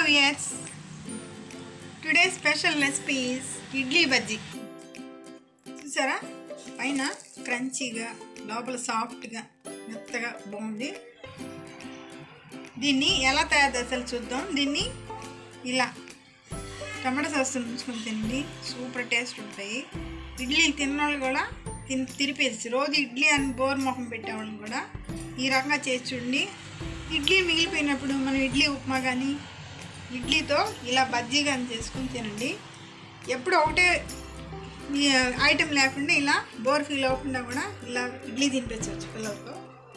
viewers today special recipes idli bajji చూసారా పైన క్రంచీగా లోపల సాఫ్ట్గా మెత్తగా బాగుంది దీన్ని ఎలా తయారు చేస్తారో చూద్దాం దీన్ని ఇలా టమాటా సాస్ ఉంచుకొని తినండి సూపర్ టేస్ట్ ఉంటాయి ఇడ్లీలు తిన్నవాళ్ళు కూడా తిని తిరిపేసి రోజు ఇడ్లీ అని బోర్ మొహం పెట్టేవాళ్ళని కూడా ఈ రకంగా చేసి చూడండి ఇడ్లీ మిగిలిపోయినప్పుడు మనం ఇడ్లీ ఉప్మా కానీ ఇడ్లీతో ఇలా బజ్జీ కానీ చేసుకొని తినండి ఎప్పుడు ఒకటే ఈ ఐటెం లేకుండా ఇలా బోర్ ఫీల్ అవ్వకుండా కూడా ఇలా ఇడ్లీ తినిపించవచ్చు పిల్లలతో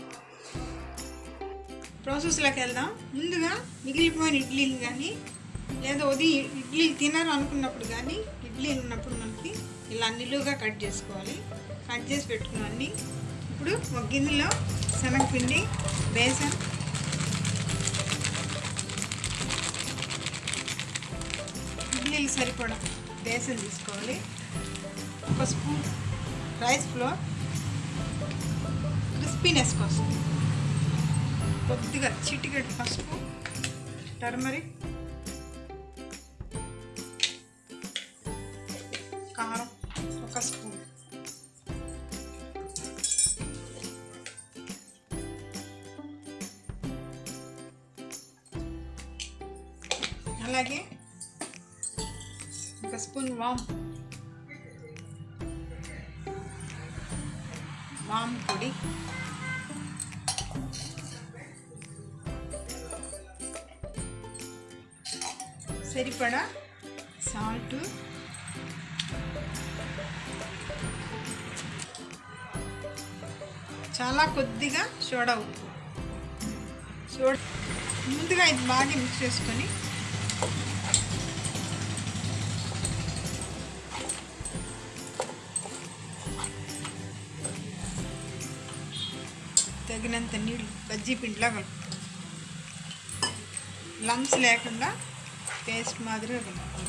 ప్రాసెస్లోకి వెళ్దాం ముందుగా మిగిలిపోయిన ఇడ్లీలు కానీ లేదా ఉదయం ఇడ్లీ తినరు అనుకున్నప్పుడు కానీ ఇడ్లీ ఉన్నప్పుడు మనకి ఇలా నిలువుగా కట్ చేసుకోవాలి కట్ చేసి పెట్టుకున్నాండి ఇప్పుడు ఒక గిన్నెలో శనగపిండి బేసన్ ఇడ్లీలు సరిపడా బేసన్ తీసుకోవాలి ఒక స్పూన్ రైస్ ఫ్లోర్ క్రిస్పీనెస్ కోసం కొద్దిగా చిటికెట్ పసుపు టర్మరిక్ కారం ఒక స్పూన్ అలాగే ఒక స్పూన్ వామ్ వామ్ పొడి సరిపడా సాల్ట్ చాలా కొద్దిగా సోడా ఉప్పు సోడా ముందుగా ఇది బాగా మిక్స్ చేసుకొని తగినంత నీళ్ళు బజ్జీ పిండిలా కలుపుకోవాలి లంగ్స్ లేకుండా పేస్ట్ మాదిరిగా కలుపుకోవాలి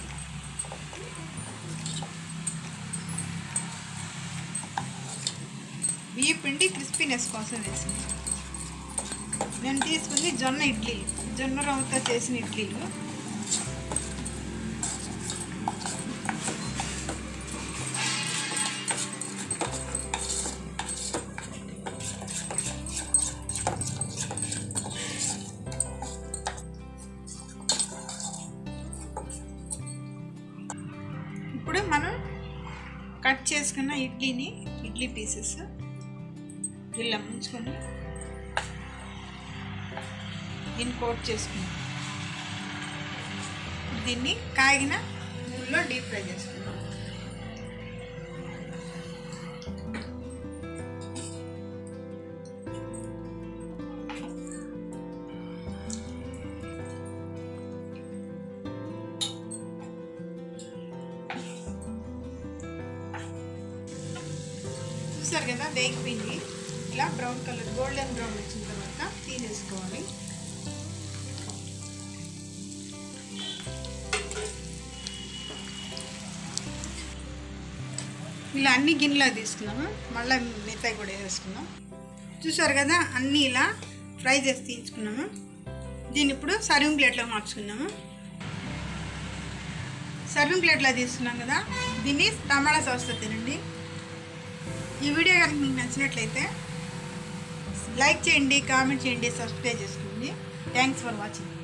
బియ్య పిండి క్రిస్పీనెస్ కోసం వేసింది నేను తీసుకుంది జొన్న ఇడ్లీలు జొన్న రవ్వతో చేసిన ఇడ్లీలు ఇప్పుడు మనం కట్ చేసుకున్న ఇడ్లీని ఇడ్లీ పీసెస్ ఇలా ముంచుకొని దీన్ని కోట్ చేసుకున్నాం దీన్ని కాగిన నూనెలో డీప్ ఫ్రై చేసుకున్నాం చూసారు కదా వేగిపోయింది ఇలా బ్రౌన్ కలర్ గోల్డెన్ బ్రౌన్ వచ్చిన తర్వాత తీసేసుకోవాలి ఇలా అన్ని గిన్నెలో తీసుకున్నాము మళ్ళీ మిగతాయి కూడా వేసుకున్నాం చూసారు కదా అన్నీ ఇలా ఫ్రై చేసి తీయించుకున్నాము దీన్ని ఇప్పుడు సర్వింగ్ ప్లేట్లో మార్చుకున్నాము సర్వింగ్ ప్లేట్లో తీసుకున్నాం కదా దీన్ని టమాటా సాస్తో తినండి ఈ వీడియో కనుక మీకు నచ్చినట్లయితే లైక్ చేయండి కామెంట్ చేయండి సబ్స్క్రైబ్ చేసుకోండి థ్యాంక్స్ ఫర్ వాచింగ్